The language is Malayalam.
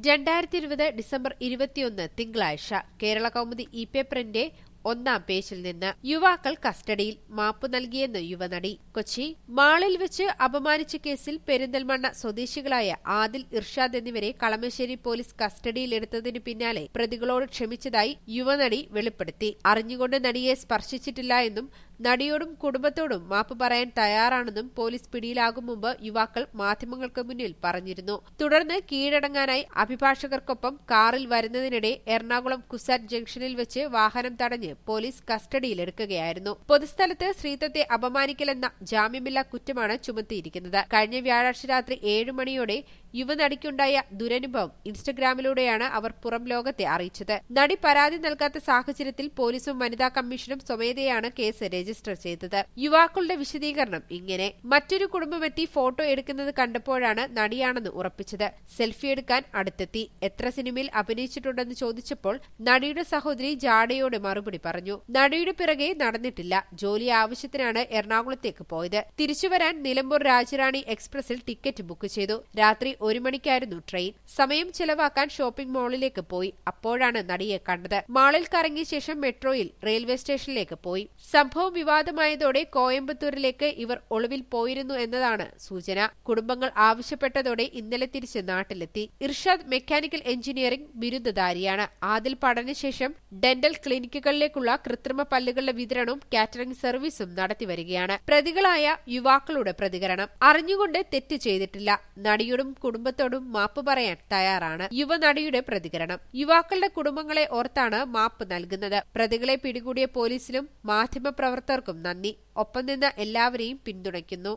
രണ്ടായിരത്തി ഇരുപത് ഡിസംബർ ഇരുപത്തിയൊന്ന് തിങ്കളാഴ്ച കേരള കൗമുദി ഇ പേപ്പറിന്റെ ഒന്നാം പേജിൽ നിന്ന് യുവാക്കൾ കസ്റ്റഡിയിൽ മാപ്പ് നൽകിയെന്ന് യുവനടി കൊച്ചി മാളിൽ വെച്ച് അപമാനിച്ച കേസിൽ പെരിന്തൽമണ്ണ സ്വദേശികളായ ആദിൽ ഇർഷാദ് എന്നിവരെ കളമശ്ശേരി പോലീസ് കസ്റ്റഡിയിലെടുത്തതിനു പിന്നാലെ പ്രതികളോട് ക്ഷമിച്ചതായി യുവനടി വെളിപ്പെടുത്തി അറിഞ്ഞുകൊണ്ട് നടിയെ സ്പർശിച്ചിട്ടില്ല എന്നും നടിയോടും കുടുംബത്തോടും മാപ്പ് പറയാൻ തയ്യാറാണെന്നും പോലീസ് പിടിയിലാകും മുമ്പ് യുവാക്കൾ മാധ്യമങ്ങൾക്ക് മുന്നിൽ പറഞ്ഞിരുന്നു തുടർന്ന് കീഴടങ്ങാനായി അഭിഭാഷകർക്കൊപ്പം കാറിൽ വരുന്നതിനിടെ എറണാകുളം കുസാറ്റ് ജംഗ്ഷനിൽ വെച്ച് വാഹനം തടഞ്ഞ് പോലീസ് കസ്റ്റഡിയിലെടുക്കുകയായിരുന്നു പൊതുസ്ഥലത്ത് സ്ത്രീത്വത്തെ അപമാനിക്കലെന്ന ജാമ്യമില്ലാ കുറ്റമാണ് ചുമത്തിയിരിക്കുന്നത് കഴിഞ്ഞ വ്യാഴാഴ്ച രാത്രി ഏഴു മണിയോടെ യുവനടിക്കുണ്ടായ ദുരനുഭവം ഇൻസ്റ്റഗ്രാമിലൂടെയാണ് അവർ പുറം ലോകത്തെ അറിയിച്ചത് നടി പരാതി നൽകാത്ത സാഹചര്യത്തിൽ പോലീസും വനിതാ കമ്മീഷനും സ്വമേധയാണ് കേസ് രജിസ്റ്റർ ചെയ്തത് യുവാക്കളുടെ വിശദീകരണം ഇങ്ങനെ മറ്റൊരു കുടുംബമെത്തി ഫോട്ടോ എടുക്കുന്നത് കണ്ടപ്പോഴാണ് നടിയാണെന്ന് ഉറപ്പിച്ചത് സെൽഫി എടുക്കാൻ അടുത്തെത്തി എത്ര സിനിമയിൽ അഭിനയിച്ചിട്ടുണ്ടെന്ന് ചോദിച്ചപ്പോൾ നടിയുടെ സഹോദരി ജാഡയോട് മറുപടി പറഞ്ഞു നടിയുടെ പിറകെ നടന്നിട്ടില്ല ജോലി ആവശ്യത്തിനാണ് എറണാകുളത്തേക്ക് പോയത് തിരിച്ചുവരാൻ നിലമ്പൂർ രാജറാണി എക്സ്പ്രസിൽ ടിക്കറ്റ് ബുക്ക് ചെയ്തു രാത്രി ഒരു മണിക്കായിരുന്നു ട്രെയിൻ സമയം ചെലവാക്കാൻ ഷോപ്പിംഗ് മാളിലേക്ക് പോയി അപ്പോഴാണ് നടിയെ കണ്ടത് മാളിൽ കറങ്ങിയ ശേഷം മെട്രോയിൽ റെയിൽവേ സ്റ്റേഷനിലേക്ക് പോയി സംഭവം വിവാദമായതോടെ കോയമ്പത്തൂരിലേക്ക് ഇവർ ഒളിവിൽ പോയിരുന്നു എന്നതാണ് സൂചന കുടുംബങ്ങൾ ആവശ്യപ്പെട്ടതോടെ ഇന്നലെ തിരിച്ച് നാട്ടിലെത്തി ഇർഷാദ് മെക്കാനിക്കൽ എഞ്ചിനീയറിംഗ് ബിരുദധാരിയാണ് ആദിൽ പഠനശേഷം ഡെന്റൽ ക്ലിനിക്കുകളിലേക്കുള്ള കൃത്രിമ പല്ലുകളുടെ വിതരണവും കാറ്ററിംഗ് സർവീസും നടത്തിവരികയാണ് പ്രതികളായ യുവാക്കളുടെ പ്രതികരണം അറിഞ്ഞുകൊണ്ട് തെറ്റ് ചെയ്തിട്ടില്ല നടിയോടും കുടുംബത്തോടും മാപ്പ് പറയാൻ തയ്യാറാണ് യുവനടിയുടെ പ്രതികരണം യുവാക്കളുടെ കുടുംബങ്ങളെ ഓർത്താണ് മാപ്പ് നൽകുന്നത് പ്രതികളെ പിടികൂടിയ പോലീസിലും മാധ്യമപ്രവർത്തകർക്കും നന്ദി ഒപ്പം നിന്ന് എല്ലാവരെയും പിന്തുണയ്ക്കുന്നു